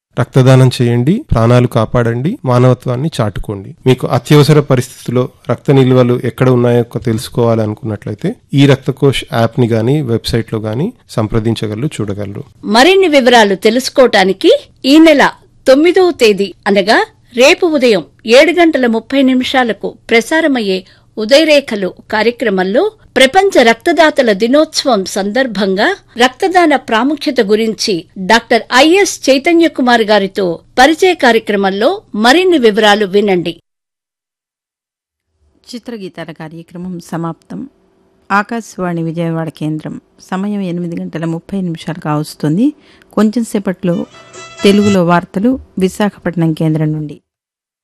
రక్తదానం చేయండి ప్రాణాలు కాపాడండి మానవత్వాన్ని చాటుకోండి మీకు అత్యవసర పరిస్థితుల్లో రక్త నిల్వలు ఎక్కడ ఉన్నాయో తెలుసుకోవాలనుకున్నట్లయితే ఈ రక్తకోష్ యాప్ ని గాని వెబ్సైట్ లో గాని సంప్రదించగలరు చూడగలరు మరిన్ని వివరాలు తెలుసుకోవటానికి ఈ నెల తొమ్మిదవ తేదీ అనగా రేపు ఉదయం ఏడు గంటల ముప్పై నిమిషాలకు ప్రసారమయ్యే ఉదయరేఖలు కార్యక్రమంలో ప్రపంచ రక్తదాతల దినోత్సవం సందర్భంగా రక్తదాన ప్రాముఖ్యత గురించి డాక్టర్ ఐఎస్ చైతన్య కుమార్ గారితో పరిచయ కార్యక్రమంలో మరిన్ని వివరాలు వినండి చిత్రగీతాల కార్యక్రమం సమాప్తం ఆకాశవాణి విజయవాడ కేంద్రం సమయం ఎనిమిది గంటల ముప్పై నిమిషాలు కావస్తుంది కొంచెం సేపట్లో తెలుగులో వార్తలు విశాఖపట్నం కేంద్రం నుండి